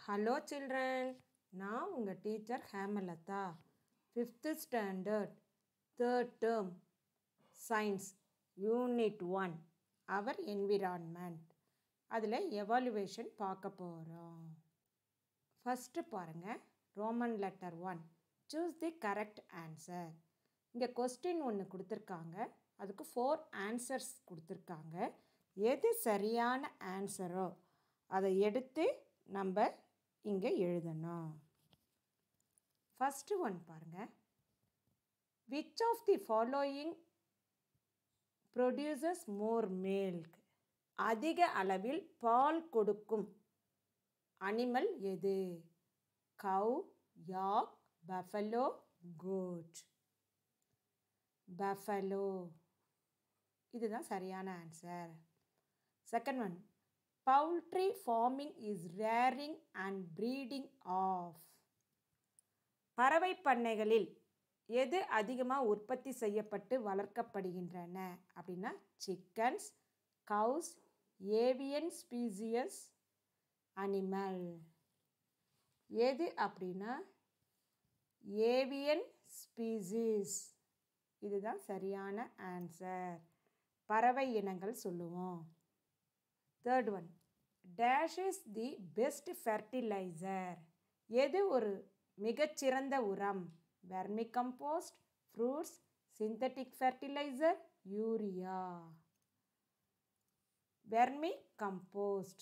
Hello children நான் உங்கள் teacher Hemalatha fifth standard third term science unit one our environment அதில் evaluation பார்க்க போகிறோம் ஃபஸ்ட்டு பாருங்கள் Roman letter one choose the correct answer இங்கே கொஸ்டின் ஒன்று கொடுத்துருக்காங்க அதுக்கு ஃபோர் ஆன்சர்ஸ் கொடுத்துருக்காங்க எது சரியான ஆன்சரோ அதை எடுத்து நம்ம இங்கே எழுதணும் ஃபஸ்ட்டு ஒன் பாருங்கள் which of the following produces more milk அதிக அளவில் பால் கொடுக்கும் அனிமல் எது cow yak buffalo goat buffalo இதுதான் சரியான answer second one poultry farming is rearing and breeding of பறவை பண்ணைகளில் எது அதிகமாக உற்பத்தி செய்யப்பட்டு வளர்க்கப்படுகின்றன அப்படின்னா chickens cows avian species animal எது அப்படின்னா ஏவியன் ஸ்பீசிஸ் இதுதான் சரியான ஆன்சர் பறவை இனங்கள் சொல்லுவோம் third one dash is the best fertiliser எது ஒரு மிகச்சிறந்த உரம் vermicompost fruits synthetic fertiliser urea vermicompost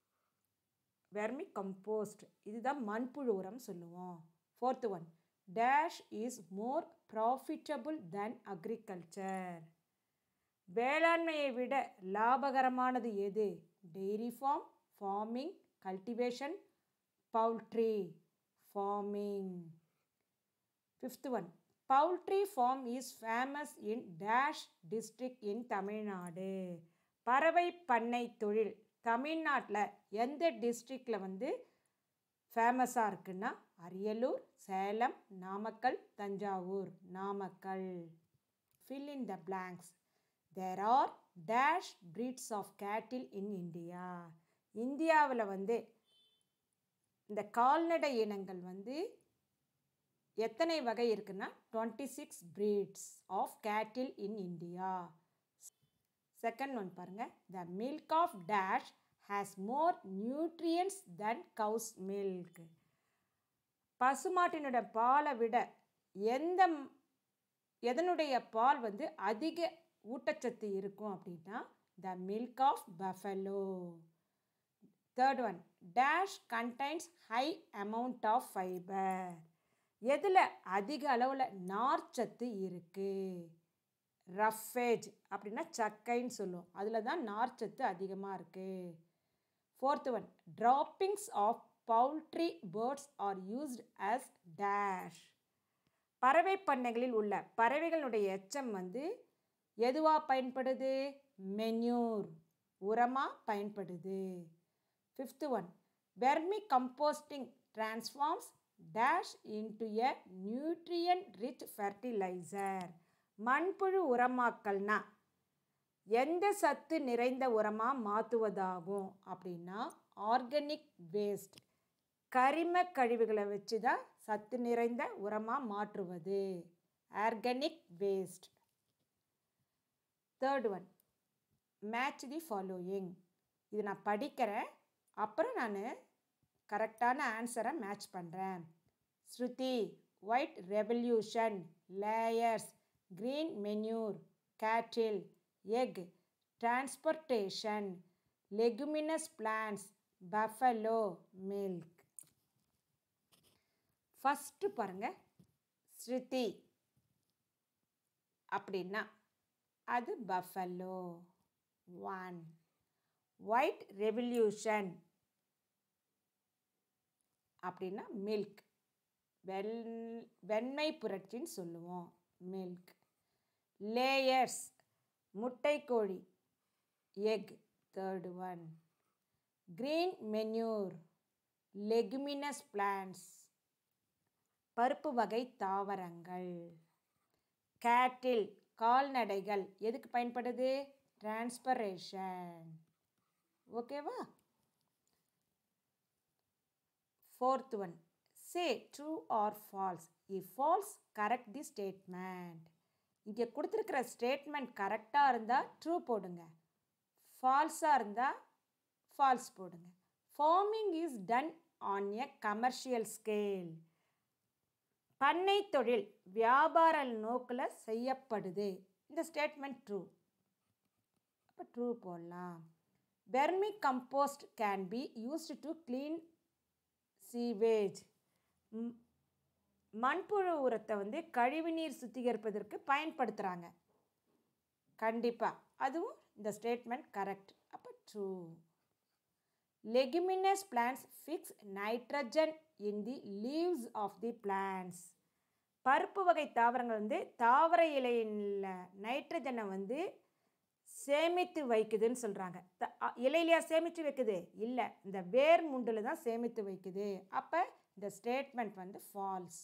vermicompost இதுதான் மண்புழு உரம் சொல்லுவோம் fourth one dash is more profitable than agriculture வேளாண்மையை விட லாபகரமானது எது dairy farm farming cultivation poultry farming fifth one poultry farm is famous in dash district in Tamil Nadu பறவை பண்ணை தொழில் தமிழ்நாட்டில் எந்த டிஸ்ட்ரிக்டில் வந்து ஃபேமஸாக இருக்குன்னா Ariyalur Salem Namakkal Thanjavur Namakkal fill in the blanks there are dash breeds of cattle in India இந்தியாவில் வந்து இந்த கால்நடை இனங்கள் வந்து எத்தனை வகை இருக்குன்னா twenty six breeds of cattle in India second one பாருங்கள் the milk of dash has more nutrients than cows milk பசுமாட்டினுடைய பாலை விட எந்த எதனுடைய பால் வந்து அதிக ஊட்டச்சத்து இருக்கும் அப்படின்னா the milk of buffalo third one dash contains high amount of fibre எதில் அதிக அளவில் நார்ச்சத்து இருக்குது ரஃபேஜ் அப்படின்னா சக்கைன்னு சொல்லுவோம் அதில் தான் நார்ச்சத்து அதிகமாக இருக்குது fourth one droppings of poultry birds are used as dash பறவை பண்ணைகளில் உள்ள பறவைகளுடைய எச்சம் வந்து எதுவாக பயன்படுது மென்யூர் உரமாக பயன்படுது fifth one vermicomposting transforms dash into a nutrient rich fertiliser மண்புழு உரமாக்கல்னா எந்த சத்து நிறைந்த உரமாக மாற்றுவதாகும் அப்படின்னா ஆர்கானிக் வேஸ்ட் கரிம கழிவுகளை வச்சு தான் சத்து நிறைந்த உரமாக மாற்றுவது organic waste third one match the following இது நான் படிக்கிறேன் அப்புறம் நான் கரெக்டான ஆன்சரை மேட்ச் பண்ணுறேன் Surti white revolution layers green manure cattle egg transportation leguminous plants buffalo milk first பாருங்கள் ஸ்ருதி அப்படின்னா அது பஃபலோ ஒன் ஒயிட் ரெவல்யூஷன் அப்படின்னா மில்க் வெள் வெண்மை புரட்சின்னு சொல்லுவோம் மில்க் லேயர்ஸ் முட்டைக்கோழி egg third one green manure leguminous plants பருப்பு வகை தாவரங்கள் கேட்டில் கால்நடைகள் எதுக்கு பயன்படுது டிரான்ஸ்பரேஷன் ஓகேவா Fourth one, say true or false. If false, correct the statement. இங்கே கொடுத்துருக்கிற ஸ்டேட்மெண்ட் கரெக்டாக இருந்தால் ட்ரூ போடுங்க ஃபால்ஸாக இருந்தால் ஃபால்ஸ் போடுங்க farming is done on a commercial scale பண்ணை தொழில் வியாபார நோக்கில் செய்யப்படுது இந்த ஸ்டேட்மெண்ட் ட்ரூ அப்போ ட்ரூ போடலாம் vermicompost can be used to clean sewage மண்புழு உரத்தை வந்து கழிவுநீர் சுத்திகரிப்பதற்கு பயன்படுத்துகிறாங்க கண்டிப்பாக அதுவும் இந்த ஸ்டேட்மெண்ட் கரெக்ட் அப்போ true leguminous plants fix nitrogen in the leaves of the plants பருப்பு வகை தாவரங்கள் வந்து தாவர இலையில் நைட்ரஜனை வந்து சேமித்து வைக்குதுன்னு சொல்கிறாங்க இலையிலையா சேமித்து வைக்குது இல்லை இந்த வேர் முண்டில் தான் சேமித்து வைக்குது அப்போ இந்த ஸ்டேட்மெண்ட் வந்து false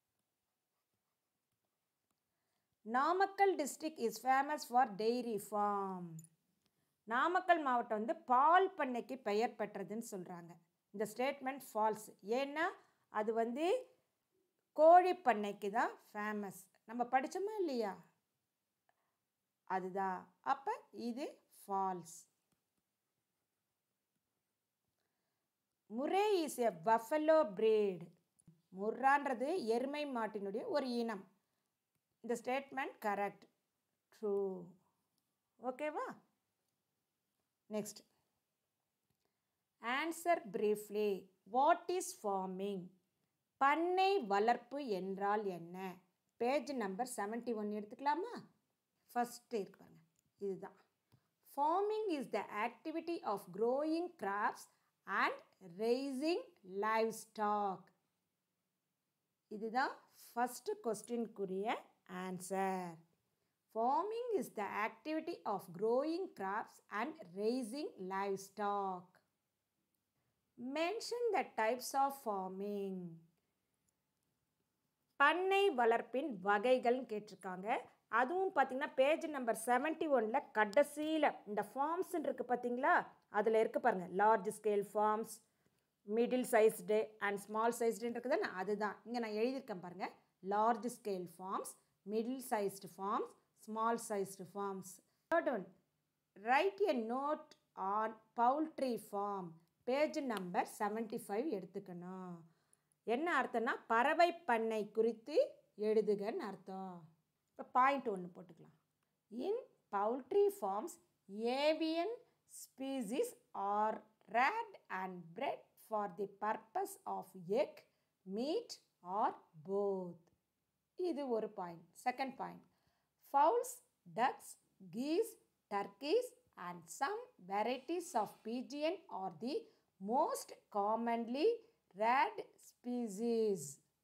Namakkal district is famous for dairy farm Namakkal மாவட்டம் வந்து பால் பண்ணைக்கு பெயர் பெற்றதுன்னு சொல்கிறாங்க இந்த ஸ்டேட்மெண்ட் ஃபால்ஸ் ஏன்னா அது வந்து கோழி பண்ணைக்கு தான் ஃபேமஸ் நம்ம படித்தோமா இல்லையா அதுதான் அப்போ இது false Murrah is a buffalo breed முர்ரான்றது எருமை மாட்டினுடைய ஒரு இனம் இந்த ஸ்டேட்மெண்ட் கரெக்ட் ட்ரூ ஓகேவா next answer briefly what is farming பண்ணை வளர்ப்பு என்றால் என்ன பேஜ் நம்பர் செவன்ட்டி ஒன் எடுத்துக்கலாமா ஃபஸ்ட்டு இருக்கு பாருங்க இதுதான் farming is the activity of growing crops and raising livestock இதுதான் ஃபஸ்ட்டு கொஸ்டின்குரிய answer farming is the activity of growing crops and raising livestock mention the types of farming பண்ணை வளர்ப்பின் வகைகள்னு கேட்டிருக்காங்க அதுவும் பார்த்தீங்கன்னா பேஜ் நம்பர் செவன்ட்டி ஒனில் கடைசியில் இந்த ஃபார்ம்ஸ்ன்னு இருக்குது பார்த்தீங்களா அதில் இருக்குது பாருங்கள் large scale farms middle sized and small சைஸ்டுன்னு இருக்குது அதுதான் இங்கே நான் எழுதியிருக்கேன் பாருங்கள் large scale farms middle sized farms small sized farms third one write a note on poultry farm page number seventy five எடுத்துக்கணும் என்ன அர்த்தம்னா பறவை பண்ணை குறித்து எழுதுகன்னு அர்த்தம் இப்போ பாயிண்ட் ஒன்று போட்டுக்கலாம் in poultry farms avian species are reared and bred for the purpose of egg meat or both இது ஒரு point second point fowls ducks geese turkeys and some varieties of pigeon are the most commonly reared species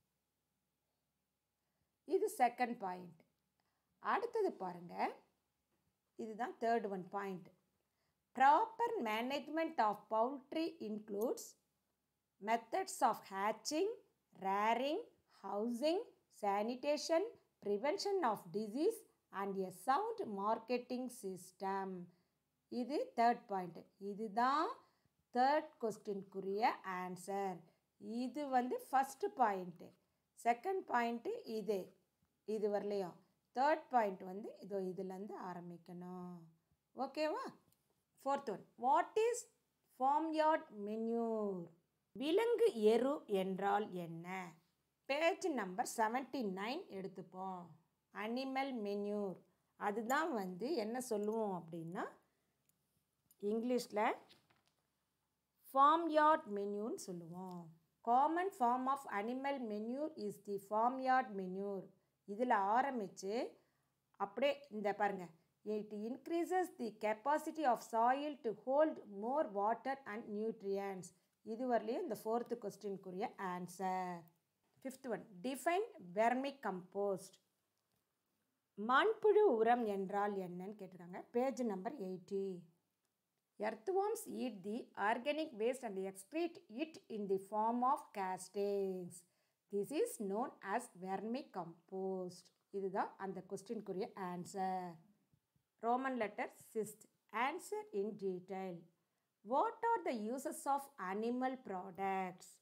இது second point அடுத்தது பாருங்க இதுதான் third one point proper management of poultry includes methods of hatching rearing housing sanitation prevention of disease and a sound marketing system இது third point இதுதான் third கொஸ்டின்குரிய answer இது வந்து first point second point இது இது வரலையும் தேர்ட் பாயிண்ட் வந்து இதோ இதுலேருந்து ஆரம்பிக்கணும் ஓகேவா fourth one what is farm yard manure விலங்கு எரு என்றால் என்ன பேஜ் நம்பர் செவன்ட்டி நைன் எடுத்துப்போம் அனிமல் மென்யூர் அதுதான் வந்து என்ன சொல்லுவோம் அப்படின்னா இங்கிலீஷில் ஃபார்ம் யார்ட் மென்யூன்னு சொல்லுவோம் common farm of animal manure is the farm yard manure இதில் ஆரம்பித்து அப்படியே இந்த பாருங்கள் it increases the capacity of soil to hold more water and nutrients இதுவரையிலையும் இந்த ஃபோர்த்து கொஸ்டின்குரிய answer fifth one define vermicompost மண்புழு உரம் என்றால் என்னன்னு கேட்டிருக்காங்க page number eighty Earthworms eat the organic waste and excrete it in the form of castings. This is known as vermicompost. இதுதான் அந்த கொஸ்டின்குரிய answer Roman letter sixth answer in detail what are the uses of animal products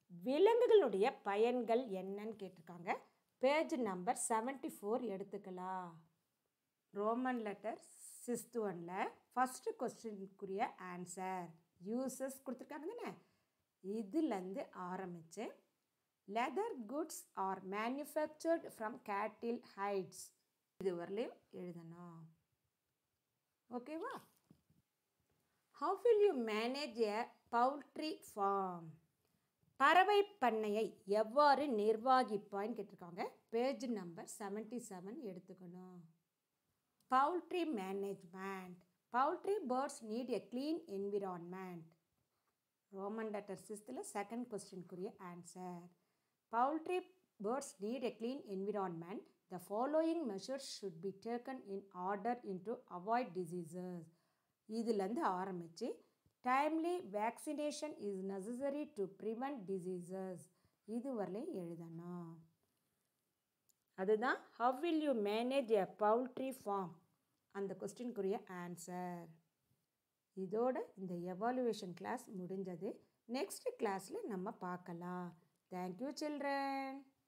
விலங்குகளுடைய பயன்கள் என்னன்னு கேட்டிருக்காங்க page number seventy four எடுத்துக்கலாம் Roman letter sixth ஒனில் first கொஸ்டினுக்குரிய ஆன்சர் யூசஸ் கொடுத்துருக்காங்க தானே இதுலேருந்து ஆரம்பித்து leather goods are manufactured from cattle hides இது வரலையும் எழுதணும் ஓகேவா how will you manage a poultry farm பறவை பண்ணையை எவ்வாறு நிர்வாகிப்பான்னு கேட்டிருக்காங்க பேஜ் நம்பர் செவன்ட்டி செவன் எடுத்துக்கணும் poultry management poultry birds need a clean environment Roman letter சிஸ்த்தில் செகண்ட் கொஸ்டின்குரிய answer poultry birds need a clean environment the following measures should be taken in order in to avoid diseases இதுலேருந்து ஆரம்பித்து timely vaccination is necessary to prevent diseases இது வரலையும் எழுதணும் அதுதான் how will you manage a poultry farm அந்த கொஸ்டின்குரிய answer இதோட இந்த எவாலுவேஷன் கிளாஸ் முடிஞ்சது நெக்ஸ்ட் கிளாஸில் நம்ம பார்க்கலாம் தேங்க்யூ சில்ட்ரன்